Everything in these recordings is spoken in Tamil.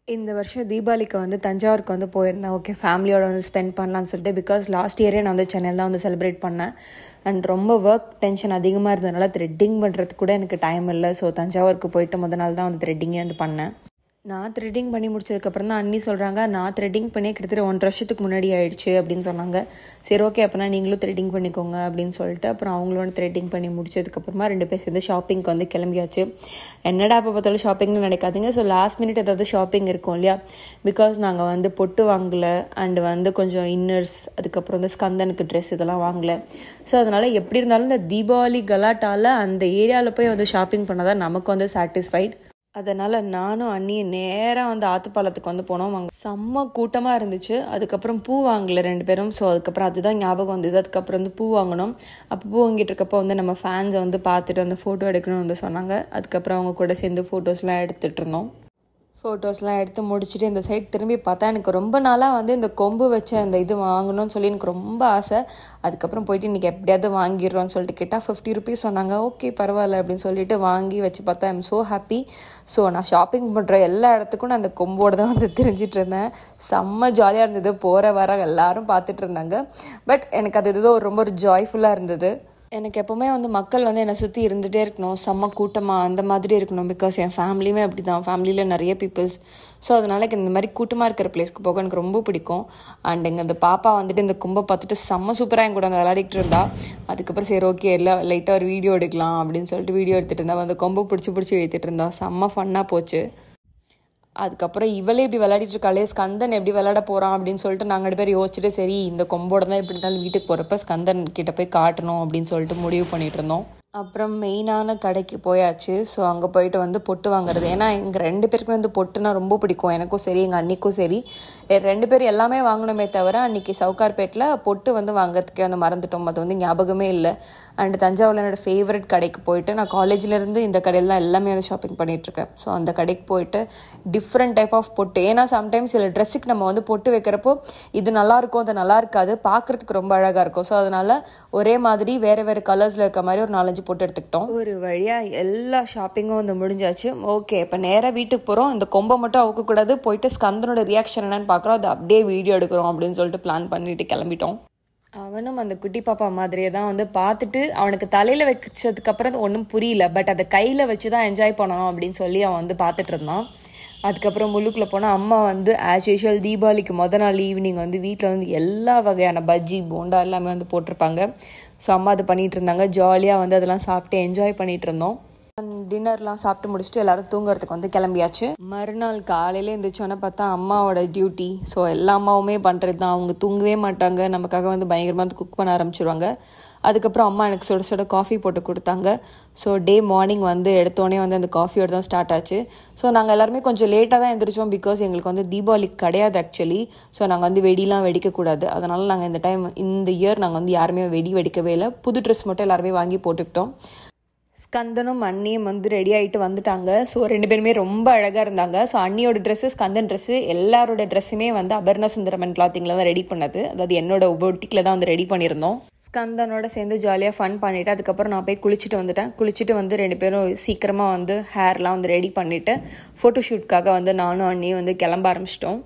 இந்த வருஷம் தீபாவளிக்கு வந்து தஞ்சாவூருக்கு வந்து போயிருந்தேன் ஓகே ஃபேமிலியோட வந்து ஸ்பெண்ட் பண்ணலாம்னு சொல்லிட்டு பிகாஸ் லாஸ்ட் இயரே நான் வந்து சென்னையில் தான் வந்து செலிப்ரேட் பண்ணேன் அண்ட் ரொம்ப ஒர்க் டென்ஷன் அதிகமாக இருந்ததுனால த்ரெட்டிங் பண்ணுறதுக்கு கூட எனக்கு டைம் இல்லை ஸோ தஞ்சாவூருக்கு போயிட்டு முத நாள் தான் வந்து த்ரெட்டிங்கே வந்து பண்ணேன் நான் த்ரெட்டிங் பண்ணி முடிச்சதுக்கப்புறம் தான் அண்ணி சொல்கிறாங்க நான் த்ரெட்டிங் பண்ணி கிட்டத்தட்ட ஒன்றரை வருஷத்துக்கு முன்னாடி ஆயிடுச்சு அப்படின்னு சொன்னாங்க சரி ஓகே அப்போனா நீங்களும் த்ரெட்டிங் பண்ணிக்கோங்க அப்படின்னு சொல்லிட்டு அப்புறம் அவங்களோட த்ரெட்டிங் பண்ணி முடிச்சதுக்கப்புறமா ரெண்டு பேர் சேர்ந்து ஷாப்பிங்க்கு வந்து கிளம்பியாச்சு என்னடா இப்போ பார்த்தாலும் ஷாப்பிங்னு நினைக்காதீங்க ஸோ லாஸ்ட் மினிட் ஏதாவது ஷாப்பிங் இருக்கும் இல்லையா பிகாஸ் நாங்கள் வந்து பொட்டு வாங்கலை அண்ட் வந்து கொஞ்சம் இன்னர்ஸ் அதுக்கப்புறம் வந்து ஸ்கந்தனுக்கு ட்ரெஸ் இதெல்லாம் வாங்கலை ஸோ அதனால் எப்படி இருந்தாலும் இந்த தீபாவளி கலாட்டாவில் அந்த ஏரியாவில் போய் வந்து ஷாப்பிங் பண்ணால் தான் நமக்கு வந்து சாட்டிஸ்ஃபைட் அதனால் நானும் அண்ணியும் நேராக வந்து ஆத்துப்பாலத்துக்கு வந்து போனோம் அங்கே செம்ம கூட்டமாக இருந்துச்சு அதுக்கப்புறம் பூ வாங்கல ரெண்டு பேரும் ஸோ அதுக்கப்புறம் அதுதான் ஞாபகம் வந்தது அதுக்கப்புறம் வந்து பூ வாங்கினோம் அப்போ பூ வாங்கிட்டு இருக்கப்போ வந்து நம்ம ஃபேன்ஸை வந்து பார்த்துட்டு வந்து ஃபோட்டோ எடுக்கணும்னு வந்து சொன்னாங்க அதுக்கப்புறம் அவங்க கூட சேர்ந்து ஃபோட்டோஸ்லாம் எடுத்துகிட்டு இருந்தோம் ஃபோட்டோஸ்லாம் எடுத்து முடிச்சுட்டு இந்த சைட் திரும்பி பார்த்தா எனக்கு ரொம்ப நாளாக வந்து இந்த கொம்பு வச்ச அந்த இது வாங்கணும்னு சொல்லி எனக்கு ரொம்ப ஆசை அதுக்கப்புறம் போயிட்டு இன்றைக்கி எப்படியாவது வாங்கிடுறோம்னு சொல்லிட்டு கேட்டால் ஃபிஃப்டி ருபீஸ் சொன்னாங்க ஓகே பரவாயில்ல அப்படின்னு சொல்லிட்டு வாங்கி வச்சு பார்த்தா ஐம் ஸோ ஹாப்பி ஸோ நான் ஷாப்பிங் பண்ணுற எல்லா இடத்துக்கும் நான் அந்த கொம்போடு தான் வந்து தெரிஞ்சிட்டு இருந்தேன் செம்ம ஜாலியாக இருந்தது போகிற வர எல்லாரும் பார்த்துட்டு இருந்தாங்க பட் எனக்கு அது ஏதோ ரொம்ப ஒரு ஜாய்ஃபுல்லாக இருந்தது எனக்கு எப்போவுமே வந்து மக்கள் வந்து என்னை சுற்றி இருந்துகிட்டே இருக்கணும் செம்ம கூட்டமாக அந்த மாதிரி இருக்கணும் பிகாஸ் என் ஃபேமிலியுமே அப்படி தான் ஃபேமிலியில் நிறைய பீப்புள்ஸ் ஸோ அதனால் எனக்கு இந்த மாதிரி கூட்டமாக இருக்கிற பிளேஸ்க்கு போக எனக்கு ரொம்ப பிடிக்கும் அண்ட் எங்கள் இந்த பாப்பா வந்துட்டு இந்த கும்பை பார்த்துட்டு செம்ம சூப்பராக என் கூட வந்து விளையாடிட்டு இருந்தா அதுக்கப்புறம் சரி ஓகே எல்லாம் லைட்டாக ஒரு வீடியோ எடுக்கலாம் அப்படின்னு சொல்லிட்டு வீடியோ எடுத்துகிட்டு இருந்தா வந்து கொம்பை பிடிச்சி பிடிச்சி எழுத்துட்டு இருந்தா செம்ம ஃபன்னாக போச்சு அதுக்கப்புறம் இவளே இப்படி விளையாடிட்டு இருக்காளே ஸ்கந்தன் எப்படி விளையாட போகிறான் அப்படின்னு சொல்லிட்டு நாங்கள் ரெண்டு பேர் யோசிச்சுட்டு சரி இந்த கொம்போட தான் எப்படி இருந்தாலும் வீட்டுக்கு போகிறப்ப ஸ்கந்தன் கிட்ட போய் காட்டணும் அப்படின்னு சொல்லிட்டு முடிவு பண்ணிட்டு இருந்தோம் அப்புறம் மெயினான கடைக்கு போயாச்சு ஸோ அங்கே போயிட்டு வந்து பொட்டு வாங்குறது ஏன்னா எங்கள் ரெண்டு பேருக்குமே வந்து பொட்டுனா ரொம்ப பிடிக்கும் எனக்கும் சரி எங்கள் அன்னிக்கும் சரி ரெண்டு பேரும் எல்லாமே வாங்கணுமே தவிர அன்றைக்கி சவுகார்பேட்டில் பொட்டு வந்து வாங்குறதுக்கே வந்து மறந்துட்டோம் அது வந்து ஞாபகமே இல்லை அண்ட் தஞ்சாவூரில் என்னோடய ஃபேவரட் கடைக்கு போயிட்டு நான் காலேஜ்லேருந்து இந்த கடையில் தான் எல்லாமே வந்து ஷாப்பிங் பண்ணிகிட்ருக்கேன் ஸோ அந்த கடைக்கு போயிட்டு டிஃப்ரெண்ட் டைப் ஆஃப் பொட்டு ஏன்னா சம்டைம்ஸ் சில ட்ரெஸ்ஸுக்கு நம்ம வந்து பொட்டு வைக்கிறப்போ இது நல்லா இருக்கும் அது நல்லா இருக்காது பார்க்குறதுக்கு ரொம்ப அழகாக இருக்கும் ஸோ அதனால் ஒரே மாதிரி வேறு வேறு கலர்ஸில் இருக்க மாதிரி ஒரு நாலஞ்சு போட்டு எடுத்துக்கிட்டோம் ஒரு வழியாக எல்லா ஷாப்பிங்கும் வந்து முடிஞ்சாச்சு ஓகே இப்போ நேராக வீட்டுக்கு போகிறோம் இந்த கொம்பை மட்டும் அவுக்கக்கூடாது போயிட்டு ஸ்கந்தனோட ரியாக்ஷன் என்னன்னு பார்க்குறோம் அது அப்படியே வீடியோ எடுக்கிறோம் அப்படின்னு சொல்லிட்டு பிளான் பண்ணிட்டு கிளம்பிட்டோம் அவனும் அந்த குட்டி பாப்பா மாதிரியே தான் வந்து பார்த்துட்டு அவனுக்கு தலையில் வச்சதுக்கு அப்புறம் ஒன்றும் புரியல பட் அதை கையில் வச்சு தான் என்ஜாய் பண்ணணும் அப்படின்னு சொல்லி அவன் வந்து பார்த்துட்டு இருந்தான் அதுக்கப்புறம் முள்ளுக்குள்ளே போனால் அம்மா வந்து ஆஸ் யூஷுவல் தீபாவளிக்கு முத நாள் ஈவினிங் வந்து வீட்டில் வந்து எல்லா வகையான பஜ்ஜி போண்டா எல்லாமே வந்து போட்டிருப்பாங்க ஸோ அம்மா அது பண்ணிகிட்டு இருந்தாங்க ஜாலியாக வந்து அதெல்லாம் சாப்பிட்டு என்ஜாய் பண்ணிகிட்டு இருந்தோம் டின்னர்லாம் சாப்பிட்டு முடிச்சுட்டு எல்லாரும் தூங்குறதுக்கு வந்து கிளம்பியாச்சு மறுநாள் காலையில் எழுந்திரிச்சோன்னே பார்த்தா அம்மாவோட டியூட்டி ஸோ எல்லா அம்மாவுமே பண்ணுறது தான் அவங்க தூங்கவே மாட்டாங்க நமக்காக வந்து பயங்கரமாக வந்து குக் பண்ண ஆரம்பிச்சிருவாங்க அதுக்கப்புறம் அம்மா எனக்கு சுட சுட காஃபி போட்டு கொடுத்தாங்க ஸோ டே மார்னிங் வந்து எடுத்தோடனே வந்து அந்த காஃபியோட தான் ஸ்டார்ட் ஆச்சு ஸோ நாங்கள் எல்லாருமே கொஞ்சம் லேட்டாக தான் எழுந்திரிச்சோம் பிகாஸ் எங்களுக்கு வந்து தீபாவளி கிடையாது ஆக்சுவலி ஸோ நாங்கள் வந்து வெடிலாம் வெடிக்கக்கூடாது அதனால் நாங்கள் இந்த டைம் இந்த இயர் நாங்கள் வந்து யாருமே வெடி வெடிக்கவே இல்லை புது ட்ரெஸ் மட்டும் எல்லாருமே வாங்கி போட்டுக்கிட்டோம் ஸ்கந்தனும் அண்ணியும் வந்து ரெடி ஆகிட்டு வந்துட்டாங்க ஸோ ரெண்டு பேருமே ரொம்ப அழகாக இருந்தாங்க ஸோ அண்ணியோட ட்ரெஸ்ஸு ஸ்கந்தன் ட்ரெஸ்ஸு எல்லாரோட ட்ரெஸ்ஸுமே வந்து அபர்ண சுந்தரமன் கிளாத்திங்கில் தான் ரெடி பண்ணது அதாவது என்னோட பொட்டிக்கில் தான் வந்து ரெடி பண்ணியிருந்தோம் ஸ்கந்தனோட சேர்ந்து ஜாலியாக ஃபன் பண்ணிவிட்டு அதுக்கப்புறம் நான் போய் குளிச்சுட்டு வந்துட்டேன் குளிச்சுட்டு வந்து ரெண்டு பேரும் சீக்கிரமாக வந்து ஹேர்லாம் வந்து ரெடி பண்ணிவிட்டு ஃபோட்டோ ஷூட்காக வந்து நானும் அண்ணியும் வந்து கிளம்ப ஆரம்பிச்சிட்டோம்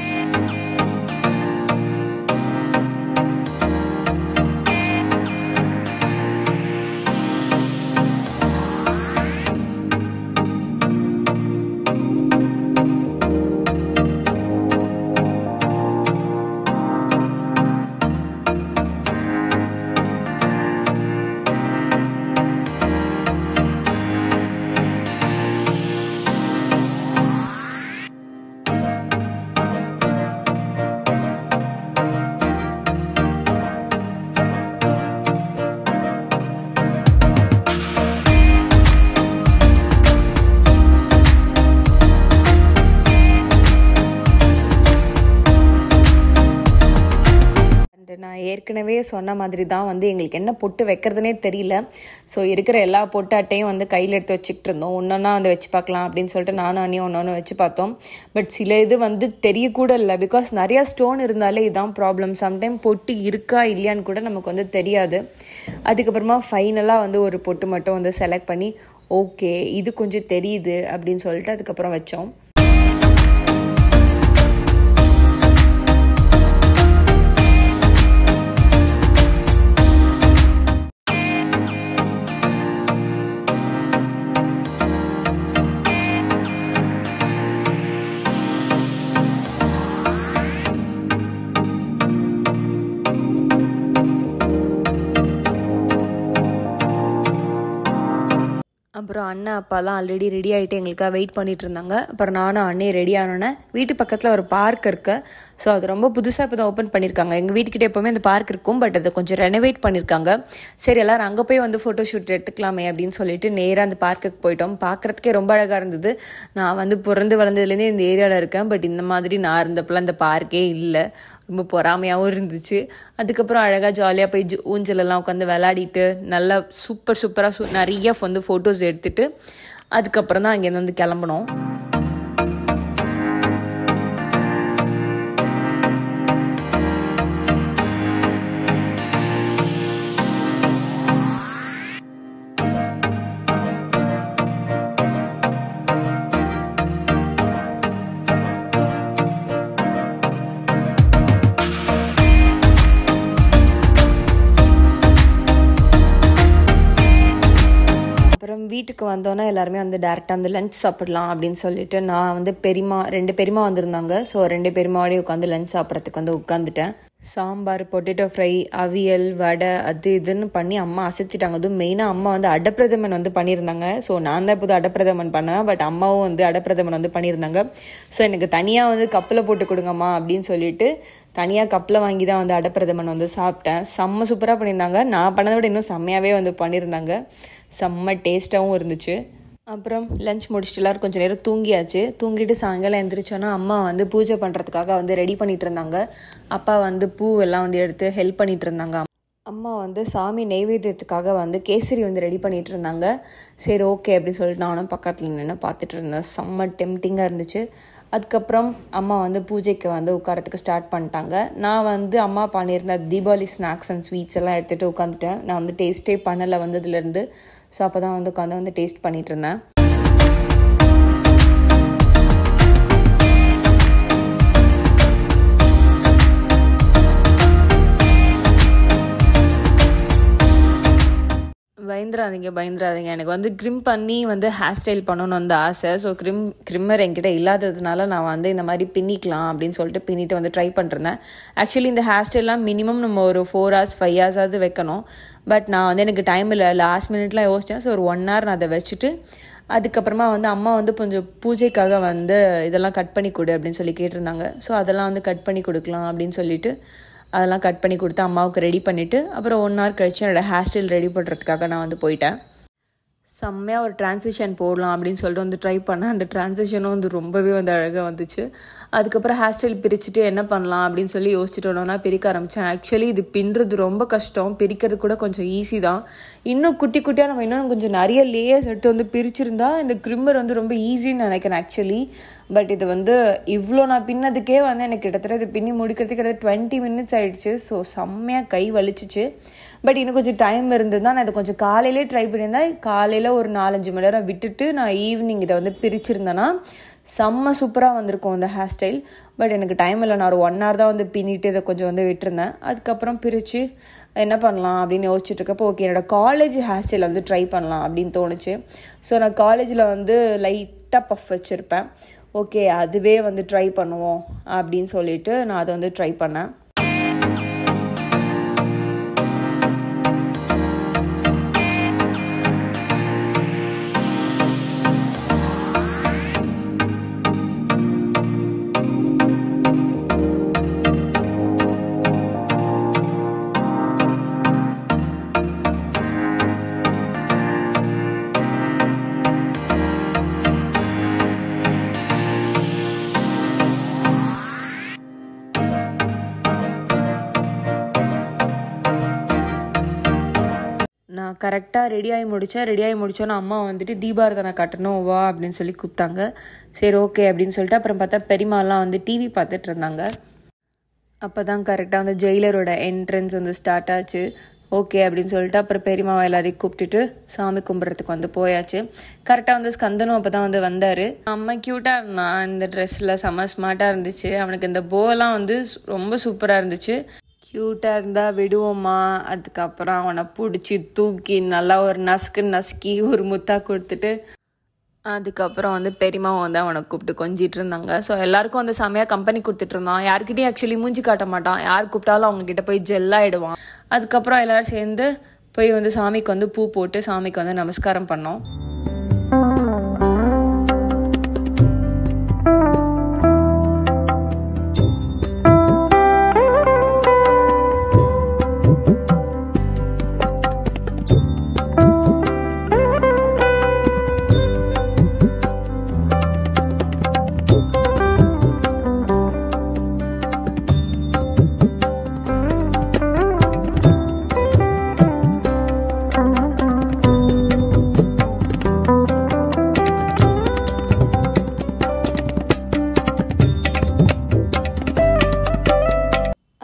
நான் ஏற்கனவே சொன்ன மாதிரி தான் வந்து எங்களுக்கு என்ன பொட்டு வைக்கிறதுனே தெரியல ஸோ இருக்கிற எல்லா பொட்டு அட்டையும் வந்து கையில் எடுத்து வச்சுக்கிட்டு இருந்தோம் ஒன்றா வந்து வச்சு பார்க்கலாம் அப்படின்னு சொல்லிட்டு நானும் அண்ணியும் ஒன்று ஒன்று வச்சு பார்த்தோம் பட் சில இது வந்து தெரியக்கூட இல்லை பிகாஸ் நிறையா ஸ்டோன் இருந்தாலே இதுதான் ப்ராப்ளம் சம்டைம் பொட்டு இருக்கா இல்லையான்னு கூட நமக்கு வந்து தெரியாது அதுக்கப்புறமா ஃபைனலாக வந்து ஒரு பொட்டு மட்டும் வந்து செலக்ட் பண்ணி ஓகே இது கொஞ்சம் தெரியுது அப்படின்னு சொல்லிட்டு அதுக்கப்புறம் வச்சோம் அண்ணன் அப்பாலாம் ஆல்ரெடி ரெடி ஆகிட்டு எங்களுக்காக வெயிட் பண்ணிட்டு இருந்தாங்க அப்புறம் நானும் அண்ணே ரெடி ஆனோன்னே வீட்டு பக்கத்தில் ஒரு பார்க் இருக்கு ஸோ அது ரொம்ப புதுசாக இப்போ தான் ஓப்பன் பண்ணியிருக்காங்க எங்கள் வீட்டுக்கிட்ட எப்போவுமே அந்த பார்க் இருக்கும் பட் அதை கொஞ்சம் ரெனோவேட் பண்ணியிருக்காங்க சரி எல்லாரும் அங்கே போய் வந்து ஃபோட்டோ ஷூட் எடுத்துக்கலாமே அப்படின்னு சொல்லிட்டு நேராக அந்த பார்க்குக்கு போயிட்டோம் பார்க்குறதுக்கே ரொம்ப அழகாக இருந்தது நான் வந்து பிறந்து வளர்ந்ததுலேருந்தே இந்த ஏரியாவில் இருக்கேன் பட் இந்த மாதிரி நான் இருந்தப்பெல்லாம் இந்த பார்க்கே இல்லை ரொம்ப பொறாமையாகவும் இருந்துச்சு அதுக்கப்புறம் அழகாக ஜாலியாக போய் ஜு ஊஞ்சலெல்லாம் உட்காந்து விளையாடிட்டு நல்லா சூப்பர் சூப்பராக சூ நிறைய வந்து ஃபோட்டோஸ் எடுத்துட்டு அதுக்கப்புறம் தான் அங்கேருந்து வந்து கிளம்புனோம் அப்புறம் வீட்டுக்கு வந்தோன்னே எல்லாருமே வந்து டேரெக்டாக வந்து லஞ்ச் சாப்பிடலாம் அப்படின்னு சொல்லிட்டு நான் வந்து பெரியமா ரெண்டு பெரியமா வந்திருந்தாங்க ஸோ ரெண்டு பெரியமாவோடய உட்காந்து லஞ்ச் சாப்பிட்றதுக்கு வந்து உட்காந்துட்டேன் சாம்பார் பொட்டேட்டோ ஃப்ரை அவியல் வடை அது இதுன்னு பண்ணி அம்மா அசைச்சிட்டாங்க அதுவும் மெயினாக அம்மா வந்து அடப்பிரதமன் வந்து பண்ணியிருந்தாங்க ஸோ நான் தான் இப்போது அடப்பிரதமன் பண்ணேன் பட் அம்மாவும் வந்து அடப்பிரதமன் வந்து பண்ணியிருந்தாங்க ஸோ எனக்கு தனியாக வந்து கப்பில் போட்டு கொடுங்கம்மா அப்படின்னு சொல்லிட்டு தனியாக கப்பில் வாங்கி தான் வந்து அடப்பிரதமன் வந்து சாப்பிட்டேன் செம்ம சூப்பராக பண்ணியிருந்தாங்க நான் பண்ணதை விட இன்னும் செம்மையாகவே வந்து பண்ணியிருந்தாங்க செம்ம டேஸ்ட்டாகவும் இருந்துச்சு அப்புறம் லஞ்ச் முடிச்சுட்டு எல்லாரும் கொஞ்சம் நேரம் தூங்கியாச்சு தூங்கிட்டு சாயங்காலம் எழுந்திரிச்சோன்னா அம்மா வந்து பூஜை பண்ணுறதுக்காக வந்து ரெடி பண்ணிட்டு இருந்தாங்க அப்பா வந்து பூ எல்லாம் வந்து எடுத்து ஹெல்ப் பண்ணிட்டு இருந்தாங்க அம்மா வந்து சாமி நெய்வேத்தியத்துக்காக வந்து கேசரி வந்து ரெடி பண்ணிட்டு இருந்தாங்க சரி ஓகே அப்படின்னு சொல்லிட்டு நானும் பக்கத்தில் நின்று பார்த்துட்டு இருந்தேன் செம்ம டெம்டிங்காக இருந்துச்சு அதுக்கப்புறம் அம்மா வந்து பூஜைக்கு வந்து உட்காரத்துக்கு ஸ்டார்ட் பண்ணிட்டாங்க நான் வந்து அம்மா பண்ணியிருந்த தீபாவளி ஸ்நாக்ஸ் அண்ட் ஸ்வீட்ஸ் எல்லாம் எடுத்துகிட்டு உட்காந்துட்டேன் நான் வந்து டேஸ்ட்டே பண்ணலை வந்ததுலேருந்து ஸோ அப்போ தான் வந்து உட்காந்து வந்து டேஸ்ட் பண்ணிட்டு இருந்தேன் பயந்துராதீங்க பயந்துராதீங்க எனக்கு வந்து க்ரிம் பண்ணி வந்து ஹேர் ஸ்டைல் பண்ணணும்னு வந்து ஆசை ஸோ க்ரிம் க்ரிம்மர் என்கிட்ட இல்லாததுனால நான் வந்து இந்த மாதிரி பின்னிக்கலாம் அப்படின்னு சொல்லிட்டு பின்னிட்டு வந்து ட்ரை பண்ணிருந்தேன் ஆக்சுவலி இந்த ஹேர் ஸ்டைல்லாம் மினிமம் நம்ம ஒரு ஃபோர் ஹவர்ஸ் ஃபைவ் ஹவர்ஸாவது வைக்கணும் பட் நான் வந்து எனக்கு டைம் இல்லை லாஸ்ட் மினிட்லாம் யோசித்தேன் ஸோ ஒரு ஒன் ஹவர் நான் அதை வச்சுட்டு அதுக்கப்புறமா வந்து அம்மா வந்து கொஞ்சம் பூஜைக்காக வந்து இதெல்லாம் கட் பண்ணி கொடு அப்படின்னு சொல்லி கேட்டிருந்தாங்க ஸோ அதெல்லாம் வந்து கட் பண்ணி கொடுக்கலாம் அப்படின்னு சொல்லிட்டு அதெல்லாம் கட் பண்ணி கொடுத்து அம்மாவுக்கு ரெடி பண்ணிவிட்டு அப்புறம் ஒன் ஹவர் கழிச்சு என்னோடய ஹேர் ஸ்டைல் ரெடி பண்ணுறதுக்காக நான் வந்து போயிட்டேன் செம்மையாக ஒரு டிரான்சிஷன் போடலாம் அப்படின்னு சொல்லிட்டு வந்து ட்ரை பண்ணேன் அந்த டிரான்சிஷனும் வந்து ரொம்பவே வந்து அழகாக வந்துச்சு அதுக்கப்புறம் ஹேர் ஸ்டைல் பிரிச்சுட்டு என்ன பண்ணலாம் அப்படின்னு சொல்லி யோசிச்சுட்டோன்னா பிரிக்க ஆரம்பித்தேன் ஆக்சுவலி இது பின்னுறது ரொம்ப கஷ்டம் பிரிக்கிறது கூட கொஞ்சம் ஈஸி தான் இன்னும் குட்டி குட்டியாக நம்ம இன்னும் கொஞ்சம் நிறைய லேயர்ஸ் எடுத்து வந்து பிரிச்சிருந்தா இந்த க்ரிம்மர் வந்து ரொம்ப ஈஸின்னு நினைக்கிறேன் ஆக்சுவலி பட் இது வந்து இவ்வளோ நான் பின்னதுக்கே வந்து எனக்கு கிட்டத்தட்ட இது பின்னி முடிக்கிறதுக்கு கிட்டத்தட்ட டுவெண்ட்டி மினிட்ஸ் ஆயிடுச்சு ஸோ செம்மையாக கை வலிச்சிச்சு பட் இன்னும் கொஞ்சம் டைம் இருந்ததுதான் நான் இதை கொஞ்சம் காலையிலே ட்ரை பண்ணியிருந்தேன் காலையில் ஒரு நாலஞ்சு மணி நேரம் விட்டுட்டு நான் ஈவினிங் இதை வந்து பிரிச்சிருந்தேன்னா செம்ம சூப்பராக வந்திருக்கும் அந்த ஹேர் ஸ்டைல் பட் எனக்கு டைம் இல்லை நான் ஒரு ஒன் ஹவர் தான் வந்து பின்னிட்டு இதை கொஞ்சம் வந்து விட்டுருந்தேன் அதுக்கப்புறம் பிரித்து என்ன பண்ணலாம் அப்படின்னு யோசிச்சுட்டு இருக்கப்போ ஓகே என்னோட காலேஜ் ஹேர் ஸ்டைல் வந்து ட்ரை பண்ணலாம் அப்படின்னு தோணுச்சு ஸோ நான் காலேஜில் வந்து லைட்டாக பஃப் வச்சுருப்பேன் ஓகே அதுவே வந்து ட்ரை பண்ணுவோம் அப்படின்னு சொல்லிட்டு நான் அதை வந்து ட்ரை பண்ணேன் நான் கரெக்டாக ரெடியாகி முடித்தேன் ரெடியாகி முடித்தோன்னே அம்மா வந்துட்டு தீபாரதனை கட்டணும் வா அப்படின்னு சொல்லி கூப்பிட்டாங்க சரி ஓகே அப்படின்னு சொல்லிட்டு அப்புறம் பார்த்தா பெரியமாலாம் வந்து டிவி பார்த்துட்டு இருந்தாங்க அப்போ தான் கரெக்டாக வந்து ஜெயிலரோட என்ட்ரன்ஸ் வந்து ஸ்டார்ட் ஆச்சு ஓகே அப்படின்னு சொல்லிட்டு அப்புறம் பெரியமாவை எல்லாரையும் கூப்பிட்டுட்டு சாமி கும்பிட்றதுக்கு வந்து போயாச்சு கரெக்டாக வந்து ஸ்கந்தனும் அப்போ தான் வந்து வந்தார் அம்மா க்யூட்டாக இருந்தான் இந்த ட்ரெஸ்ஸில் செம்ம ஸ்மார்ட்டாக இருந்துச்சு அவனுக்கு இந்த போலாம் வந்து ரொம்ப சூப்பராக இருந்துச்சு க்யூட்டாக இருந்தால் விடுவோமா அதுக்கப்புறம் அவனை பிடிச்சி தூக்கி நல்லா ஒரு நசுக்கு நசுக்கி ஒரு முத்தா கொடுத்துட்டு அதுக்கப்புறம் வந்து பெரியமாவும் வந்து அவனை கூப்பிட்டு கொஞ்சிட்டு இருந்தாங்க ஸோ எல்லாருக்கும் வந்து செமையாக கம்பெனி கொடுத்துட்டு இருந்தான் யார்கிட்டயும் ஆக்சுவலி மூஞ்சி காட்ட மாட்டான் யார் கூப்பிட்டாலும் அவங்க கிட்ட போய் ஜெல்லாயிடுவான் அதுக்கப்புறம் எல்லாரும் சேர்ந்து போய் வந்து சாமிக்கு வந்து பூ போட்டு சாமிக்கு வந்து நமஸ்காரம் பண்ணோம்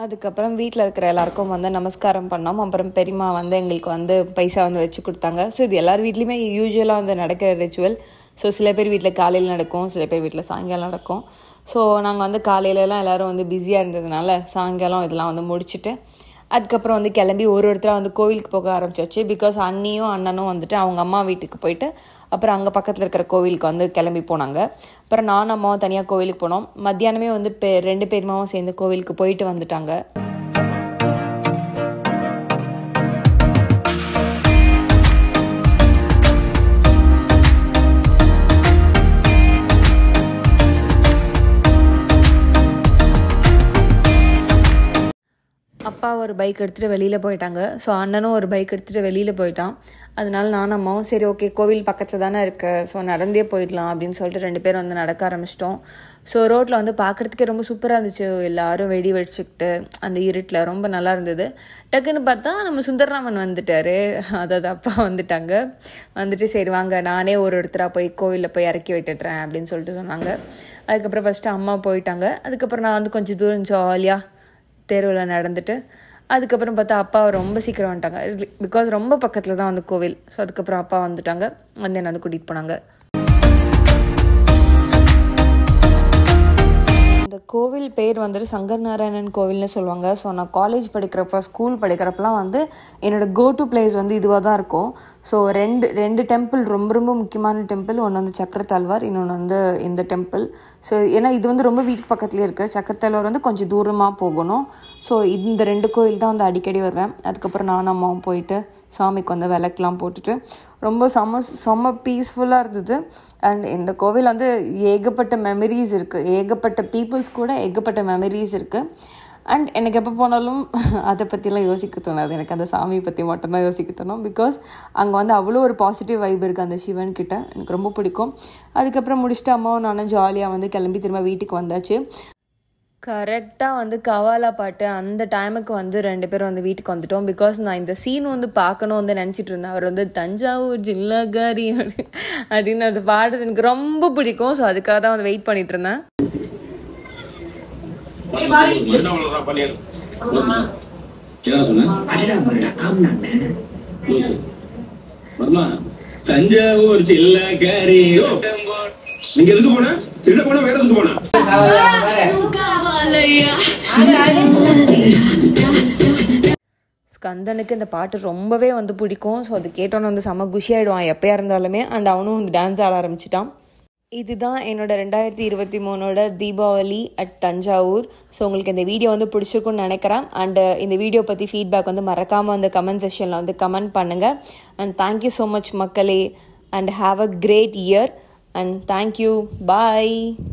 அதுக்கப்புறம் வீட்டில் இருக்கிற எல்லாருக்கும் வந்து நமஸ்காரம் பண்ணோம் அப்புறம் பெரியம்மா வந்து எங்களுக்கு வந்து பைசா வந்து வச்சு கொடுத்தாங்க ஸோ இது எல்லார் வீட்லேயுமே யூஸ்வலாக வந்து நடக்கிற ரிச்சுவல் ஸோ சில பேர் வீட்டில் காலையில் நடக்கும் சில பேர் வீட்டில் சாயங்காலம் நடக்கும் ஸோ நாங்கள் வந்து காலையிலலாம் எல்லோரும் வந்து பிஸியாக இருந்ததுனால சாயங்காலம் இதெல்லாம் வந்து முடிச்சுட்டு அதுக்கப்புறம் வந்து கிளம்பி ஒரு ஒருத்தராக வந்து கோவிலுக்கு போக ஆரம்பிச்சாச்சு பிகாஸ் அண்ணியும் அண்ணனும் வந்துட்டு அவங்க அம்மா வீட்டுக்கு போயிட்டு அப்புறம் அங்கே பக்கத்தில் இருக்கிற கோவிலுக்கு வந்து கிளம்பி போனாங்க அப்புறம் நானும் அம்மாவும் தனியாக கோவிலுக்கு போனோம் மத்தியானமே வந்து பெ ரெண்டு பேருமாவும் சேர்ந்து கோவிலுக்கு போயிட்டு வந்துட்டாங்க அப்பா ஒரு பைக் எடுத்துகிட்டு வெளியில் போயிட்டாங்க ஸோ அண்ணனும் ஒரு பைக் எடுத்துகிட்டு வெளியில் போயிட்டான் அதனால நானும் அம்மாவும் சரி ஓகே கோவில் பக்கத்தில் தானே இருக்கு ஸோ நடந்தே போயிடலாம் அப்படின்னு சொல்லிட்டு ரெண்டு பேரும் வந்து நடக்க ஆரம்பிச்சிட்டோம் ஸோ ரோட்டில் வந்து பார்க்குறதுக்கே ரொம்ப சூப்பராக இருந்துச்சு எல்லாரும் வெடி வெடிச்சுக்கிட்டு அந்த இருட்டில் ரொம்ப நல்லா இருந்தது டக்குன்னு பார்த்தா நம்ம சுந்தரராமன் வந்துட்டாரு அதாவது அப்பா வந்துட்டாங்க வந்துட்டு சரி வாங்க நானே ஒரு ஒருத்தராக போய் கோவிலில் போய் இறக்கி விட்டுடுறேன் அப்படின்னு சொல்லிட்டு சொன்னாங்க அதுக்கப்புறம் ஃபஸ்ட்டு அம்மா போயிட்டாங்க அதுக்கப்புறம் நான் வந்து கொஞ்சம் தூரம் ஜாலியாக தெருவில் நடந்துட்டு அதுக்கப்புறம் பார்த்தா அப்பா ரொம்ப சீக்கிரம் வந்துட்டாங்க பிகாஸ் ரொம்ப பக்கத்தில் தான் வந்து கோவில் ஸோ அதுக்கப்புறம் அப்பா வந்துட்டாங்க வந்து என்னை வந்து கூட்டிகிட்டு போனாங்க இந்த கோவில் பேர் வந்துட்டு சங்கர் நாராயணன் கோவில்னு சொல்லுவாங்க ஸோ நான் காலேஜ் படிக்கிறப்ப ஸ்கூல் படிக்கிறப்பலாம் வந்து என்னோடய கோ டு பிளேஸ் வந்து இதுவாக தான் இருக்கும் ஸோ ரெண்டு ரெண்டு டெம்பிள் ரொம்ப ரொம்ப முக்கியமான டெம்பிள் ஒன்று வந்து சக்கரத்தாழ்வார் இன்னொன்று வந்து இந்த டெம்பிள் ஸோ ஏன்னா இது வந்து ரொம்ப வீட்டுக்கு பக்கத்துலேயே இருக்குது சக்கரத்தாழ்வார் வந்து கொஞ்சம் தூரமாக போகணும் ஸோ இந்த ரெண்டு கோயில் தான் வந்து அடிக்கடி வருவேன் அதுக்கப்புறம் நானும் அம்மாவும் போயிட்டு சாமிக்கு வந்து விளக்கெலாம் போட்டுட்டு ரொம்ப செம்ம செம்ம பீஸ்ஃபுல்லாக இருந்தது அண்ட் இந்த கோவில் வந்து ஏகப்பட்ட மெமரிஸ் இருக்குது ஏகப்பட்ட பீப்புள்ஸ் கூட ஏகப்பட்ட மெமரிஸ் இருக்குது அண்ட் எனக்கு எப்போ போனாலும் அதை பற்றிலாம் யோசிக்க தோணாது எனக்கு அந்த சாமி பற்றி மட்டும்தான் யோசிக்க தோணும் பிகாஸ் அங்கே வந்து அவ்வளோ ஒரு பாசிட்டிவ் வைப் இருக்குது அந்த சிவன் கிட்ட எனக்கு ரொம்ப பிடிக்கும் அதுக்கப்புறம் முடிச்சுட்டு அம்மாவும் நானும் ஜாலியாக வந்து கிளம்பி திரும்ப வீட்டுக்கு வந்தாச்சு கரெக்டாக வந்து கவாலா பாட்டு அந்த டைமுக்கு வந்து ரெண்டு பேரும் வந்து வீட்டுக்கு வந்துட்டோம் பிகாஸ் நான் இந்த சீன் வந்து பார்க்கணும் வந்து நினச்சிட்டு இருந்தேன் அவர் வந்து தஞ்சாவூர் ஜில்லகாரி அப்படி அப்படின்னு அது பாடுறது எனக்கு ரொம்ப பிடிக்கும் ஸோ அதுக்காக தான் வந்து வெயிட் பண்ணிட்டு இருந்தேன் என்ன சொன்ன லூசு. வர்மா தஞ்சாவூர் சில்லக்காரி நீங்க எதுக்கு போன திருட போன வேற எதுக்கு போன ஸ்கந்தனுக்கு இந்த பாட்டு ரொம்பவே வந்து பிடிக்கும் ஸோ அது கேட்டோன்னு வந்து செம்ம குஷி ஆகிடுவான் எப்போயா இருந்தாலுமே அண்ட் அவனும் வந்து டான்ஸ் ஆட ஆரம்பிச்சிட்டான் இதுதான் என்னோட ரெண்டாயிரத்தி இருபத்தி மூணோட தீபாவளி அட் தஞ்சாவூர் ஸோ உங்களுக்கு இந்த வீடியோ வந்து பிடிச்சிருக்குன்னு நினைக்கிறேன் அண்டு இந்த வீடியோ பற்றி ஃபீட்பேக் வந்து மறக்காமல் அந்த கமெண்ட் செஷனில் வந்து கமெண்ட் பண்ணுங்கள் அண்ட் தேங்க்யூ ஸோ மச் மக்களே and have a great year and thank you bye